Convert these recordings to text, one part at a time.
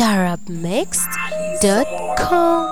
darabmixed.com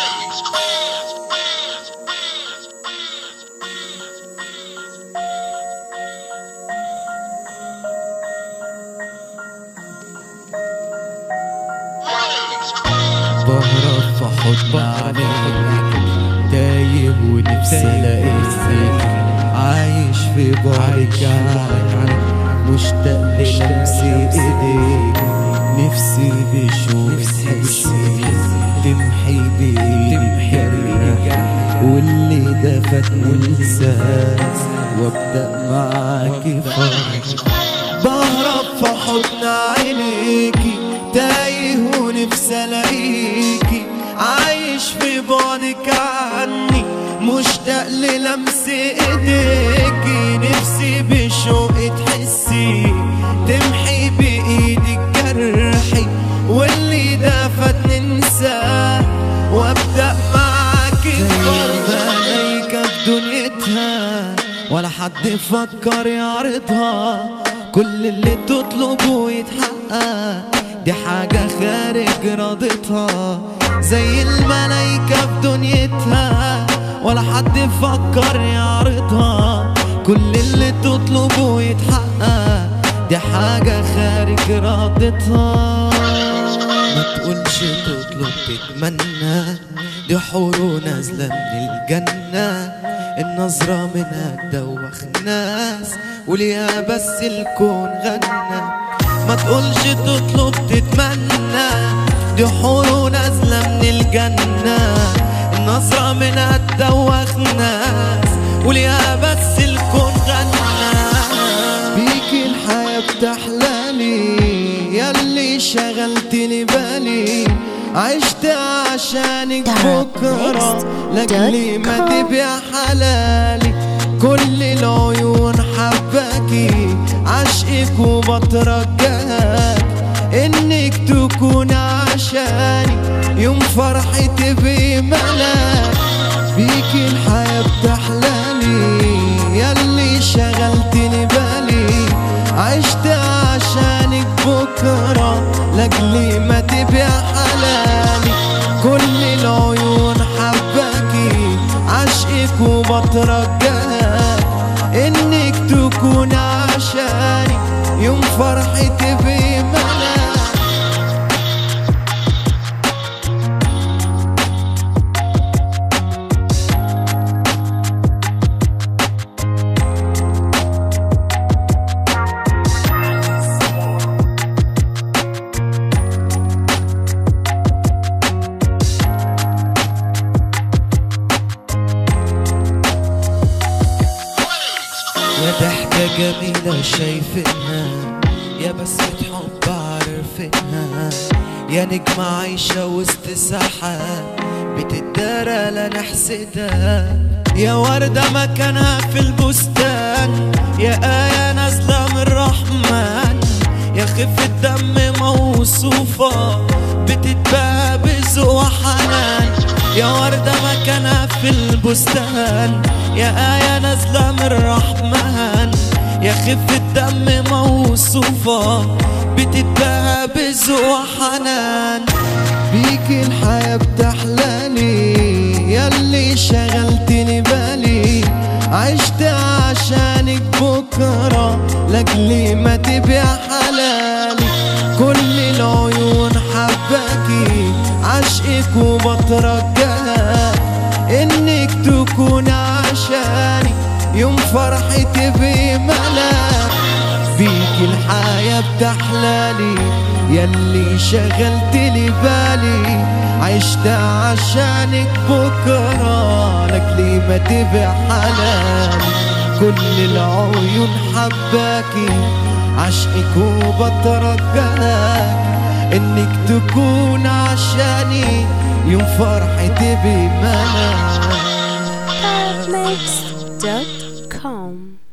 بهرب في حضن عينيك تايه ونفسي الاقيك عايش في بعدك عنك مشتاق للمس ايديك نفسي بشوق تحسي تمحي بايدك جرح واللي ده فاتني انساس وابدا معاكي فرح بهرب في حضن عينيكي تايه ونفسي الاقيكي عايش في بعدك عني مشتاق للمس ايديكي نفسي بشوق تحسي تمحي بايدك جرحي واللي ده فاتني انساه وابدا معاكي ملايكة في دنيتها ولا حد يفكر يعرضها كل اللي تطلبه يتحقق دي حاجة خارج رضتها زي الملايكة في دنيتها ولا حد يفكر يعرضها كل اللي تطلبه يتحقق دي حاجة خارج رضتها ما تقولش تطلب تتمنى دي حور نازلة من الجنة النظرة منها تدوخ الناس وليها بس الكون غنى ما تقولش تطلب تتمنى دي حور نازلة من الجنة النظرة منها تدوخ ناس وليها بس الكون غنى بيك الحياة بتحلالي ياللي شغلت لي بالي عشت عشانك بكرة لاجلي ما تبيع حلالي كل العيون حباكي عشقك وبترجاك انك تكون عشاني يوم فرحي تبقي ملاك بيك الحياة بتحلالي ياللي شغلت لي بالي عشت عشانك بكرة لاجلي ما تبيع حلالي كل العيون حباكي عشقك وبترجاك انك تكون عشاني يوم فرحي تبقي ملاك يا ضحكة جميلة شايفينها يا بسمة حب عارفينها يا نجمة عايشة وسط سحاب بتدارى لا نحسدها يا وردة مكانها في البستان يا آية نازلة من الرحمن يا خفة دم موصوفة بتتباهى بذوق وحنان يا وردة مكانها في البستان يا آية نازلة من الرحمن يا خفة دم موصوفة بتتباهى بذوق وحنان بيك الحياة بتحلالي ياللي شغلت لي بالي عشت عشانك بكرة لاجلي ما تبيع حلالي كل العيون حباكي عشقك وبترجاك انك تكون عشاني يوم فرحي تبقي ملاك بيك الحياة بتحلالي ياللي شغلت لي بالي عشت عشانك بكرة لاجلي ما تبيع حلالي كل العيون حباكي عشقك وبترجاك انك تكون عشاني يوم فرحي تبقي ملاك darabmixed.com